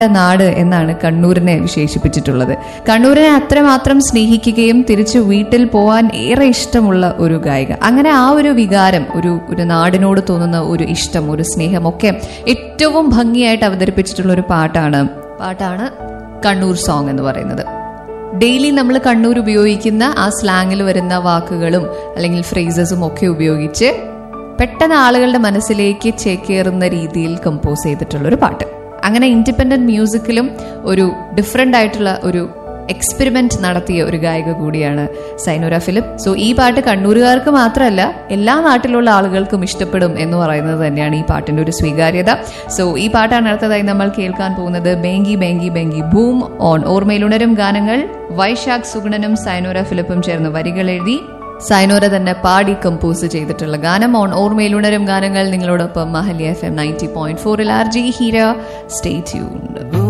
നാട് എന്നാണ് കണ്ണൂരിനെ വിശേഷിപ്പിച്ചിട്ടുള്ളത് കണ്ണൂരിനെ അത്രമാത്രം സ്നേഹിക്കുകയും തിരിച്ചു വീട്ടിൽ പോവാൻ ഏറെ ഇഷ്ടമുള്ള ഒരു ഗായിക അങ്ങനെ ആ ഒരു വികാരം ഒരു ഒരു നാടിനോട് തോന്നുന്ന ഒരു ഇഷ്ടം ഒരു സ്നേഹം ഒക്കെ ഏറ്റവും ഭംഗിയായിട്ട് അവതരിപ്പിച്ചിട്ടുള്ള ഒരു പാട്ടാണ് പാട്ടാണ് കണ്ണൂർ സോങ് എന്ന് പറയുന്നത് ഡെയിലി നമ്മൾ കണ്ണൂർ ഉപയോഗിക്കുന്ന ആ സ്ലാങ്ങിൽ വരുന്ന വാക്കുകളും അല്ലെങ്കിൽ ഫ്രേസസും ഒക്കെ ഉപയോഗിച്ച് പെട്ടെന്ന് ആളുകളുടെ മനസ്സിലേക്ക് ചേക്കേറുന്ന രീതിയിൽ കമ്പോസ് ചെയ്തിട്ടുള്ള ഒരു പാട്ട് അങ്ങനെ ഇൻഡിപെൻഡന്റ് മ്യൂസിക്കിലും ഒരു ഡിഫറെന്റ് ആയിട്ടുള്ള ഒരു എക്സ്പെരിമെന്റ് നടത്തിയ ഒരു ഗായിക കൂടിയാണ് സൈനുര ഫിലിപ്പ് സോ ഈ പാട്ട് കണ്ണൂരുകാർക്ക് മാത്രമല്ല എല്ലാ നാട്ടിലുള്ള ആളുകൾക്കും ഇഷ്ടപ്പെടും എന്ന് പറയുന്നത് തന്നെയാണ് ഈ പാട്ടിന്റെ ഒരു സ്വീകാര്യത സോ ഈ പാട്ടാണ് അടുത്തതായി നമ്മൾ കേൾക്കാൻ പോകുന്നത് ബേങ്കി ബേങ്കി ബേങ്കി ബൂം ഓൺ ഓർമ്മയിലുണരും ഗാനങ്ങൾ വൈശാഖ് സുഗുണനും സൈനോര ഫിലിപ്പും ചേർന്ന് വരികൾ എഴുതി സൈനോര തന്നെ പാടി കമ്പോസ് ചെയ്തിട്ടുള്ള ഗാനം ഓൺ ഓർമ്മയിലുണരും ഗാനങ്ങൾ നിങ്ങളോടൊപ്പം മഹലി എഫ് എം നയൻറ്റി പോയിന്റ് ഫോറിൽ R J Heera stay tuned